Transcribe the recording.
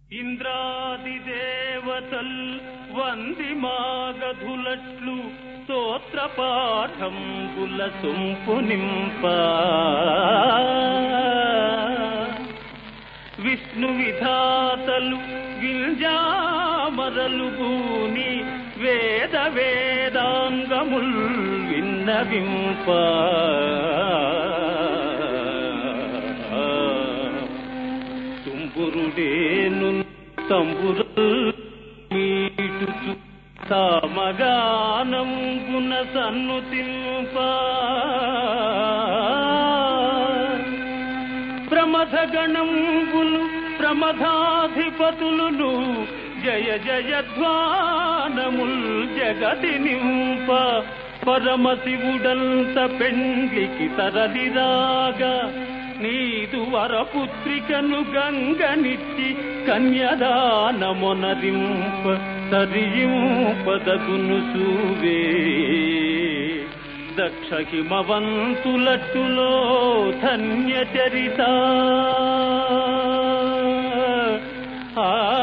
ఇంద్రాది దేవతల్ వంది మాగధులట్లు స్తోత్ర పాఠంబుల సొంపు నింప విష్ణు విధాతలు వింజామరలు భూని వేద వేదాంగముల్ విన్నవింప తుంబురుడేను తంబురుల్ మీటుచు సామగానం గుణ సన్నుతింప ప్రమథ గణంబులు ప్రమథాధిపతులు జయ జయధ్వానముల్ జగతి నింప పరమశివుడంత పెండ్లికి తరలిరాగా నీదు వరపుత్రికను గంగనిచ్చి కన్యదానమొనరింప తరియింపదగును సూవే దక్ష హిమవంతులట్టులో ధన్య చరిత ఆ